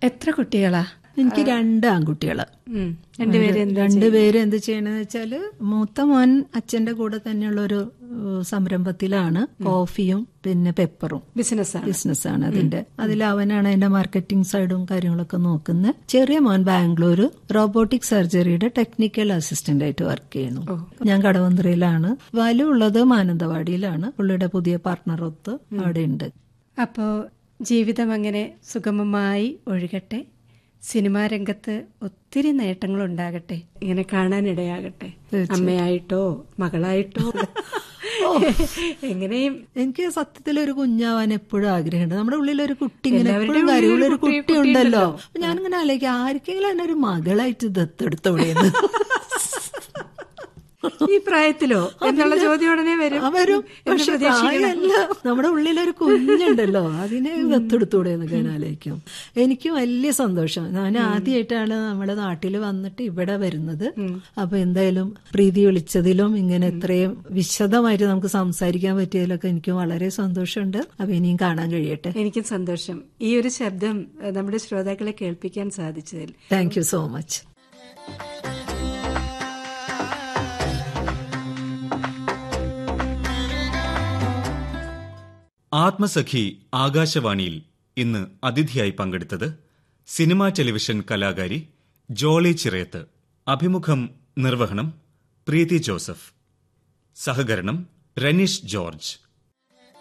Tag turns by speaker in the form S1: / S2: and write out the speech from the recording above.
S1: എത്ര കുട്ടികളാ
S2: എനിക്ക് രണ്ട് ആൺകുട്ടികള്
S1: ഉം. രണ്ടുപേരും എന്താ
S2: രണ്ടുപേരും എന്ത് ചെയ്യണെന്ന് വെച്ചാല് മൂത്ത മോൻ അച്ഛന്റെ കൂടെ തന്നെയുള്ള ഒരു ഏഹ്, സംരംഭത്തിലാണ് കോഫിയും പിന്നെ പെപ്പറും
S1: ബിസിനസ്സാണ്
S2: ബിസിനസ്സാണ് അതിന്റെ അതിൽ അവനാണ് അതിന്റെ മാർക്കറ്റിംഗ് സൈഡും കാര്യങ്ങളൊക്കെ നോക്കുന്നത് ചെറിയ മോൻ ബാംഗ്ലൂർ റോബോട്ടിക് സർജറിയുടെ ടെക്നിക്കൽ അസിസ്റ്റന്റ് ആയിട്ട് വർക്ക് ചെയ്യുന്നു ഞാൻ കടവന്ത്രയിലാണ് വലു ഉള്ളത് മാനന്തവാടിയിലാണ് പുള്ളിയുടെ പുതിയ പാർട്ട്ണർ ഒത്ത് അവിടെ ഉണ്ട്
S1: അപ്പോ ജീവിതം അങ്ങനെ സുഗമമായി ഒഴുകട്ടെ സിനിമാ രംഗത്ത് ഒത്തിരി നേട്ടങ്ങൾ ഉണ്ടാകട്ടെ ഇങ്ങനെ കാണാനിടയാകട്ടെ അമ്മയായിട്ടോ മകളായിട്ടോ എങ്ങനെയും
S2: എനിക്ക് സത്യത്തിൽ ഒരു കുഞ്ഞാവാൻ എപ്പോഴും ആഗ്രഹമുണ്ട് നമ്മുടെ ഉള്ളിൽ ഒരു കുട്ടി ഇങ്ങനെ
S1: എല്ലാവരുടെയും
S2: എപ്പോഴും
S1: ഉള്ളിൽ
S2: കാര്യമുള്ള
S1: ഒരു
S2: ഒരു
S1: കുട്ടി-
S2: കുട്ടി ഉണ്ടല്ലോ
S1: കുട്ടി
S2: അപ്പൊ ഞാനിങ്ങനെ ആലോചിക്കും ആർക്കെങ്കിലും എന്നെ ഒരു മകളായിട്ട് ദത്തെടുത്തോടെയെന്ന്
S1: ഈ പ്രായത്തിലോ എന്നുള്ള ചോദ്യം ഉടനെ വരും
S2: ആ, വരും
S1: എന്ന്
S2: പക്ഷെ
S1: പ്രതീക്ഷിക്കണം.
S2: പ്രായമല്ല നമ്മുടെ ഉള്ളിലൊരു കുഞ്ഞുണ്ടല്ലോ അതിനെ ദത്തെടുത്തൂടെ എന്നൊക്കെ ഞാൻ ആലോചിക്കും എനിക്ക് വലിയ സന്തോഷം ഞാൻ ആദ്യമായിട്ടാണ് നമ്മുടെ നാട്ടിൽ വന്നിട്ട് ഇവിടെ വരുന്നത് അപ്പൊ എന്തായാലും പ്രീതി വിളിച്ചതിലും ഇങ്ങനെ ഇത്രയും വിശദമായിട്ട് നമുക്ക് സംസാരിക്കാൻ പറ്റിയതിലൊക്കെ എനിക്ക് വളരെ സന്തോഷമുണ്ട് അപ്പൊ ഇനിയും കാണാൻ കഴിയട്ടെ
S1: എനിക്കും സന്തോഷം ഈ ഒരു ശബ്ദം ഏഹ്, നമ്മുടെ ശ്രോതാക്കളെ കേൾപ്പിക്കാൻ സാധിച്ചതിൽ
S2: thank you so much
S3: Athmasakhi ആകാശവാണിയിൽ ഇന്ന് അതിഥിയായി പങ്കെടുത്തത് സിനിമാ ടെലിവിഷൻ കലാകാരി ജോളി ചിറയത്ത് അഭിമുഖം നിർവഹണം പ്രീതി ജോസഫ് സഹകരണം റനീഷ് ജോർജ്